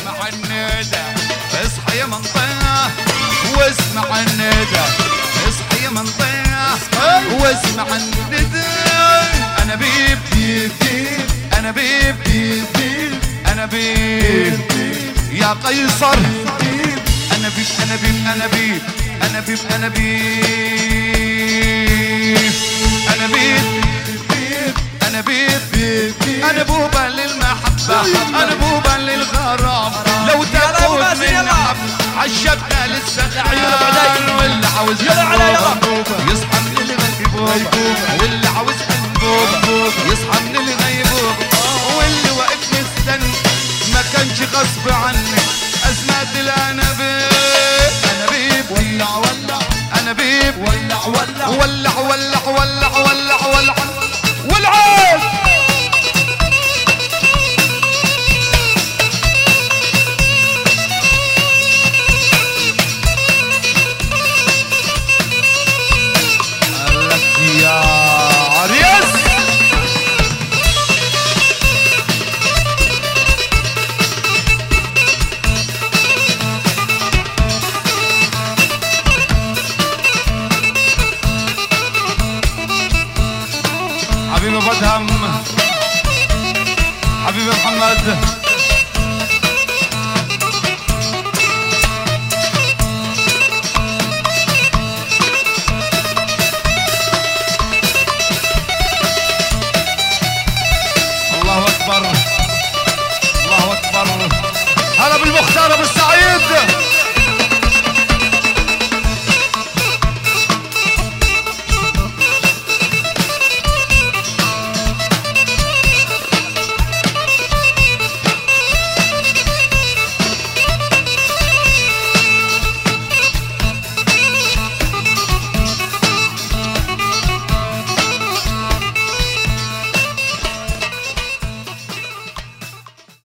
واسمع الندى اصحى يا منطقة واسمع الندى اصحى يا منطقة واسمع الندى انا بيب بيب بيب انا بيب بيب بيب انا بيب يا قيصر انا بيب انا بيب انا بيب انا بيب انا بيب انا بيب انا بيب انا بوبا للمحبة انا بوبا للغرام لو تاخد مازن، من يلا. حب عشقنا للسخان عيونك بعدين. واللي عاوز يلا على يلا. أنبوبة يصحى من الغيبوبة واللي عاوز انبوبة يصحى من الغيبوبة واللي واقف مستني ما كانش غصب عني ازمات الانابيب انابيب ولع ولع انابيب ولع ولع ولع ولع ولع ولع ولع والعود لك يا عريس حبيبي ابو ادهم حبيبي محمد الله اكبر الله اكبر هلا بالمختار ابو السعيد